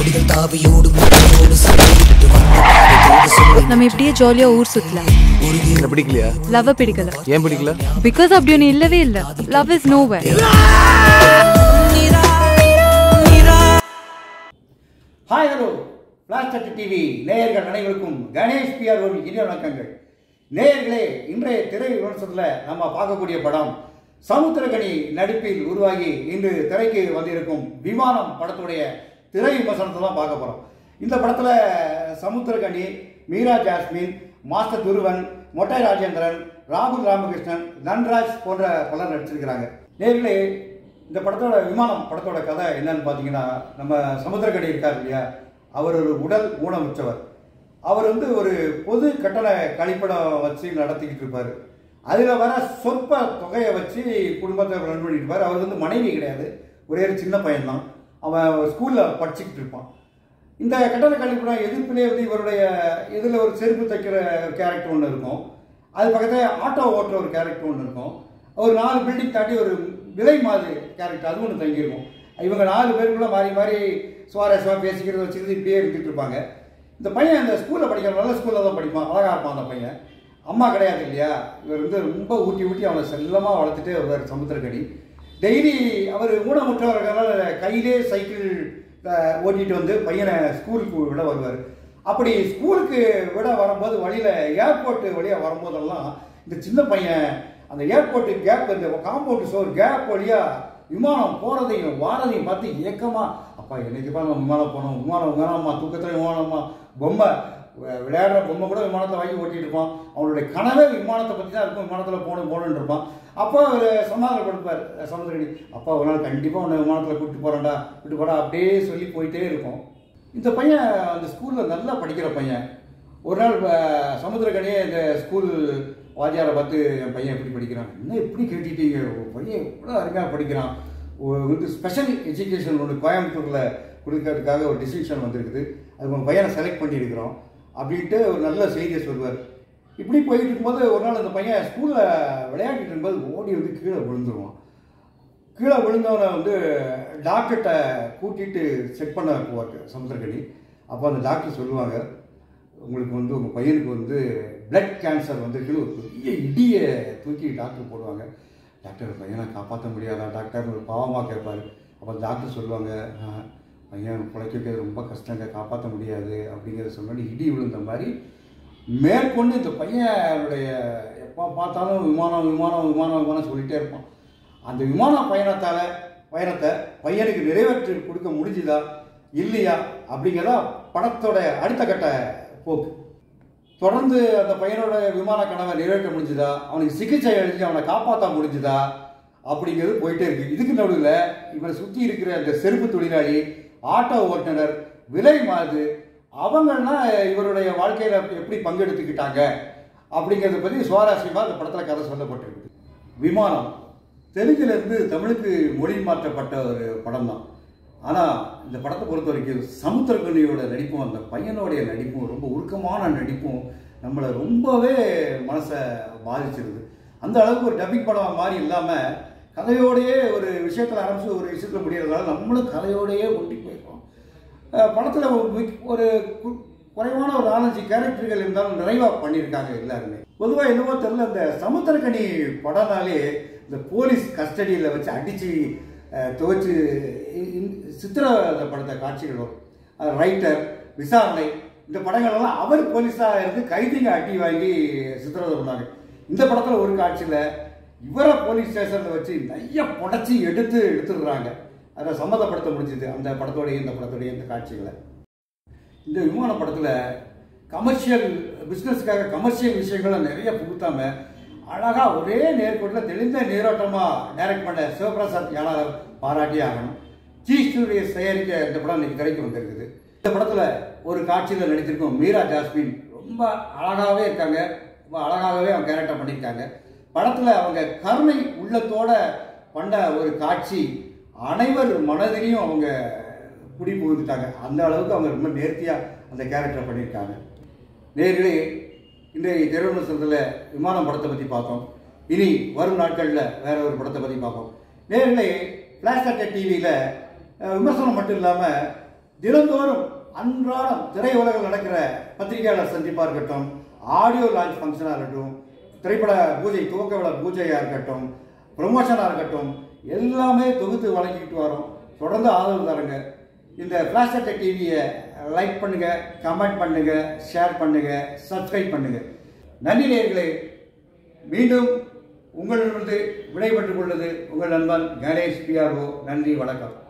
நொடிகள் தாவியோடும் முட்டையோடு சண்டையிட்டு வந்த பாடத்தோடு சொல்லி நம்ம இப்படியே ஜாலியா ஊர் சுத்தலாம் என்ன பிடிக்கலையா லவ் பிடிக்கல ஏன் பிடிக்கல பிகாஸ் அப்படி ஒன்று இல்லவே இல்லை love is no way hi hello பிளாஸ் தட்டு டிவி நேயர்கள் அனைவருக்கும் கணேஷ் பிஆர் ஓடி இனிய வணக்கங்கள் நேயர்களே இன்றைய திரை விமர்சனத்தில் நம்ம பார்க்கக்கூடிய படம் சமுத்திரகனி நடிப்பில் உருவாகி இன்று திரைக்கு வந்திருக்கும் விமானம் படத்துடைய திரை விமர்சனத்தை தான் பார்க்க போகிறோம் இந்த படத்தில் சமுத்திரகனி மீரா ஜாஸ்மின் மாஸ்டர் துருவன் மொட்டை ராஜேந்திரன் ராகுல் ராமகிருஷ்ணன் தன்ராஜ் போன்ற பலர் நடிச்சிருக்கிறாங்க நேர்களே இந்த படத்தோட விமானம் படத்தோட கதை என்னன்னு பார்த்தீங்கன்னா நம்ம சமுத்திரக்கடி இருக்கார் இல்லையா அவர் ஒரு உடல் ஊனமுற்றவர் அவர் வந்து ஒரு பொது கட்டண கழிப்பிடம் வச்சு நடத்திக்கிட்டு இருப்பார் அதில் வர சொற்ப தொகையை வச்சு குடும்பத்தை ரன் பண்ணிட்டு இருப்பார் அவர் வந்து மனைவி கிடையாது ஒரே ஒரு சின்ன பையன்தான் அவன் ஸ்கூலில் படிச்சுக்கிட்டு இருப்பான் இந்த கட்டண கழிப்பிடம் எதிர்ப்பிலே வந்து இவருடைய இதில் ஒரு செருப்பு தைக்கிற கேரக்டர் ஒன்று இருக்கும் அது பக்கத்தில் ஆட்டோ ஓட்டுற ஒரு கேரக்டர் ஒன்று இருக்கும் ஒரு நாலு பில்டிங் தாண்டி ஒரு விலை மாதிரி கேரக்டர் அது ஒன்று தங்கியிருக்கும் இவங்க நாலு பேருக்குள்ள மாறி மாறி சுவாரஸ்யமாக பேசிக்கிறது வச்சுக்கிறது இப்படியே இருந்துட்டு இருப்பாங்க இந்த பையன் இந்த ஸ்கூலில் படிக்கிற நல்ல ஸ்கூலில் தான் படிப்பான் அழகாக இருப்பான் அந்த பையன் அம்மா கிடையாது இல்லையா இவர் வந்து ரொம்ப ஊட்டி ஊட்டி அவனை செல்லமாக வளர்த்துட்டே வருவார் சமுத்திரக்கடி டெய்லி அவர் ஊனமுற்றவர்களால் கையிலே சைக்கிள் அஹ், ஓட்டிட்டு வந்து பையனை ஸ்கூலுக்கு விட வருவார் அப்படி ஸ்கூலுக்கு விட வரும்போது வழியில் ஏர்போர்ட் வழியாக வரும்போதெல்லாம் இந்த சின்ன பையன் அந்த ஏர்போர்ட்டு கேப் இந்த காம்பவுண்ட் சோர் கேப் வழியாக விமானம் போகிறதையும் வாரதையும் பார்த்து ஏக்கமாக அப்பா என்னைக்குப்பா நம்ம விமானம் போனோம் விமானம் விமானம்மா தூக்கத்தில் விமானம்மா பொம்மை வி- விளையாடுற பொம்மை கூட விமானத்தை வாங்கி ஓட்டிட்டு இருப்பான் அவனுடைய கனவே விமானத்தை பற்றி தான் இருக்கும் விமானத்தில் போகணும் போகணுன்னு இருப்பான் அப்போ அவர் சமாதானப்படுப்பார் சமுதிரகடி அப்பா ஒரு நாள் கண்டிப்பாக உன்னை விமானத்தில் கூப்பிட்டு போகிறேன்டா கூப்பிட்டு போடா அப்படியே சொல்லி போயிட்டே இருக்கும் இந்த பையன் அந்த ஸ்கூலில் நல்லா படிக்கிற பையன் ஒரு நாள் அஹ், சமுத்திரக்கனியே இந்த ஸ்கூல் வாத்தியாரை பார்த்து என் பையன் எப்படி படிக்கிறான் என்ன எப்படி கேட்டுட்டீங்க உன் பையன் எவ்வளோ அருமையாக படிக்கிறான் ஒரு வந்து ஸ்பெஷல் எஜுகேஷன் ஒன்று கோயம்புத்தூரில் கொடுக்கறதுக்காக ஒரு டிசிஷன் வந்திருக்குது அது உங்கள் பையனை செலக்ட் பண்ணியிருக்கிறோம் அப்படின்ட்டு ஒரு நல்ல செய்தியை சொல்வார் இப்படி போயிட்டு இருக்கும்போது ஒரு நாள் அந்த பையன் ஸ்கூலில் விளையாடிட்டு இருக்கும்போது ஓடி வந்து கீழே விழுந்துருவான் கீழே விழுந்தவனை வந்து டாக்டர்கிட்ட கூட்டிகிட்டு செக் பண்ண போவார் சமுத்திரக்கடி அப்போ அந்த டாக்டர் சொல்லுவாங்க உங்களுக்கு வந்து உங்கள் பையனுக்கு வந்து பிளட் கேன்சர் வந்துருக்குன்னு ஒரு பெரிய இடியை தூக்கி டாக்டர் போடுவாங்க டாக்டர் பையனை காப்பாற்ற முடியாதா டாக்டர் ஒரு பாவமாக கேட்பாரு அப்போ டாக்டர் சொல்லுவாங்க "ஆ, பையன் பிழைக்க வைக்கிறது ரொம்ப கஷ்டங்க காப்பாற்ற முடியாது அப்படிங்கிறத சொன்னோன்னே இடி விழுந்த மாதிரி மேற்கொண்டு இந்த பையனுடைய எப்போ பார்த்தாலும் விமானம் விமானம் விமானம் விமானம் சொல்லிகிட்டே இருப்பான் அந்த விமான பயணத்தால் பயணத்தை பையனுக்கு நிறைவேற்றி கொடுக்க முடிஞ்சுதா இல்லையா அப்படிங்கிறதா படத்தோட அடுத்த கட்ட போக்கு தொடர்ந்து அந்த பையனோட விமான கனவை நிறைவேற்ற முடிஞ்சுதா அவனுக்கு சிகிச்சை அளித்து அவனை காப்பாற்ற முடிஞ்சுதா அப்படிங்கிறது போயிட்டே இருக்கு இதுக்கு நடுவில் இவனை சுற்றி இருக்கிற இந்த செருப்பு தொழிலாளி ஆட்டோ ஓட்டுநர் விலை மாது அவங்கெல்லாம் இவருடைய வாழ்க்கையில் எப்படி பங்கெடுத்துக்கிட்டாங்க அப்படிங்கிறத பற்றி சுவாரஸ்யமாக இந்த படத்தில் கதை சொல்லப்பட்டிருக்கு விமானம் தெலுங்குலேருந்து தமிழுக்கு மொழி மாற்றப்பட்ட ஒரு படம் தான் ஆனால் இந்த படத்தை பொறுத்த வரைக்கும் சமுத்திரக்கண்ணியோட நடிப்பும் அந்த பையனுடைய நடிப்பும் ரொம்ப உருக்கமான நடிப்பும் நம்மளை ரொம்பவே மனசை பாதிச்சிருது அந்த அளவுக்கு ஒரு டப்பிங் படம் மாதிரி இல்லாமல் கதையோடையே ஒரு விஷயத்தில் ஆரம்பித்து ஒரு விஷயத்தில் முடியறதால நம்மளும் கதையோடையே ஒட்டி போயிருக்கோம் படத்தில் ஒரு கு- குறைவான ஒரு நாலஞ்சு கேரக்டர்கள் இருந்தாலும் நிறைவாக பண்ணியிருக்காங்க எல்லாருமே பொதுவாக என்னவோ தெரியல இந்த சமுத்திரக்கனி படம்னாலே இந்த போலீஸ் கஸ்டடியில் வச்சு அடித்து துவைச்சு இ- இ- சித்திரவதைப்படுத்த காட்சிகள் வரும் ரைட்டர் விசாரணை இந்த படங்கள்லாம் அவர் போலீஸாக இருந்து கைதிங்க அடி வாங்கி சித்திரவதை பண்ணாங்க இந்த படத்தில் ஒரு காட்சியில் இவரை போலீஸ் ஸ்டேஷனில் வச்சு நிறைய புடச்சி எடுத்து எடுத்துடுறாங்க அதை சம்மதப்படுத்த முடிஞ்சுது அந்த படத்தோடைய இந்த படத்தோடைய இந்த காட்சிகளை இந்த விமான படத்தில் கமர்ஷியல் பிஸ்னஸ்க்காக கமர்ஷியல் விஷயங்களை நிறைய புகுத்தாம அழகாக ஒரே நேர்கோட்டில் தெளிந்த நீரோட்டமாக டைரக்ட் பண்ண சிவபிரசாத் யானாளர் பாராட்டி ஆகணும் ஜி ஸ்டூடியோஸ் தயாரிக்க இந்த படம் இன்னைக்கு திரைக்கு வந்திருக்குது இந்த படத்தில் ஒரு காட்சியில் நடித்திருக்கும் மீரா ஜாஸ்மின் ரொம்ப அழகாகவே இருக்காங்க ரொம்ப அழகாகவே அவங்க கேரக்டர் பண்ணியிருக்காங்க படத்தில் அவங்க கருணை உள்ளத்தோட பண்ண ஒரு காட்சி அனைவர் மனதிலையும் அவங்க குடி புகுந்துட்டாங்க அந்த அளவுக்கு அவங்க ரொம்ப நேர்த்தியாக அந்த கேரக்டரை பண்ணியிருக்காங்க நேர்களே இன்றைய திரைவிமர்சனத்தில் விமானம் படத்தை பற்றி பார்த்தோம் இனி வரும் நாட்களில் வேற ஒரு படத்தை பற்றி பார்ப்போம் நேர்களே ஃப்ளாஷ் அட்டை டிவியில் விமர்சனம் மட்டும் இல்லாமல் தினந்தோறும் அன்றாடம் திரையுலகில் நடக்கிற பத்திரிகையாளர் சந்திப்பாக இருக்கட்டும் ஆடியோ லான்ச் ஃபங்க்ஷனாக இருக்கட்டும் திரைப்பட பூஜை துவக்க விழா பூஜையாக இருக்கட்டும் ப்ரொமோஷனாக இருக்கட்டும் எல்லாமே தொகுத்து வழங்கிக்கிட்டு வரோம் தொடர்ந்து ஆதரவு தருங்க இந்த ஃப்ளாஷ் அட்டை டிவியை லைக் பண்ணுங்க கமெண்ட் பண்ணுங்க ஷேர் பண்ணுங்க சப்ஸ்கிரைப் பண்ணுங்க நன்றி நேயர்களே மீண்டும் உங்களிடமிருந்து விடைபெற்றுக் கொள்வது உங்கள் நண்பன் கணேஷ் பிஆர்ஓ நன்றி வணக்கம்